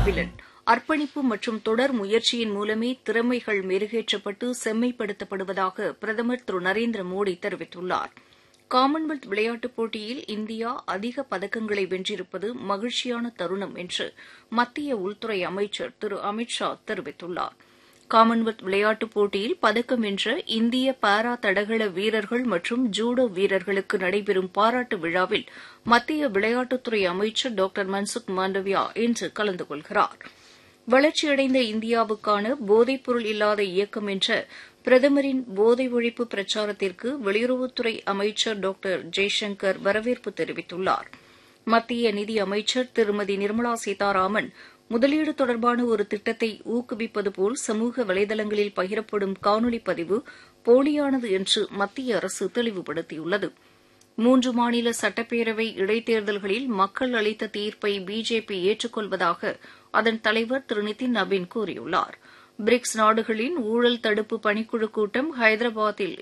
அபிலன் அர்ப்பணிப்பு மற்றும் தொடர் முயற்சியின் மூலமே திறமைகள் மெருகேற்றப்பட்டு செம்மைப்படுத்தப்படுவதாக பிரதமர் திரு நரேந்திர மோடி தெரிவித்துள்ளார் காமன்வெல்த் விளையாட்டுப் போட்டியில் இந்தியா அதிக பதக்கங்களை வென்றிருப்பது மகிழ்ச்சியான தருணம் என்று மத்திய உள்துறை அமைச்சர் திரு அமித் ஷா தெரிவித்துள்ளார் காமன்வெல்த் விளையாட்டுப் போட்டியில் பதக்கம் வென்ற இந்திய பாரா தடகள வீரர்கள் மற்றும் ஜூடோ வீரர்களுக்கு நடைபெறும் பாராட்டு விழாவில் மத்திய விளையாட்டுத்துறை அமைச்சர் டாக்டர் மன்சுக் மாண்டவியா இன்று கலந்து கொள்கிறார் வளர்ச்சியடைந்த இந்தியாவுக்கான போதைப்பொருள் இல்லாத இயக்கம் என்ற பிரதமரின் போதை ஒழிப்பு பிரச்சாரத்திற்கு வெளியுறவுத்துறை அமைச்சர் டாக்டர் ஜெய்சங்கர் வரவேற்பு தெரிவித்துள்ளார் மத்திய நிதி அமைச்சர் திருமதி நிர்மலா சீதாராமன் முதலீடு தொடர்பான ஒரு திட்டத்தை ஊக்குவிப்பது போல் சமூக வலைதளங்களில் பகிரப்படும் காணொலி பதிவு போலியானது என்று மத்திய அரசு தெளிவுபடுத்தியுள்ளது மூன்று மாநில சட்டப்பேரவை இடைத்தேர்தல்களில் மக்கள் அளித்த தீர்ப்பை பிஜேபி ஏற்றுக்கொள்வதாக அதன் தலைவர் திரு நிதின் நபீன் கூறியுள்ளார் பிரிக்ஸ் நாடுகளின் ஊழல் தடுப்பு பணிக்குழு கூட்டம் ஹைதராபாத்தில்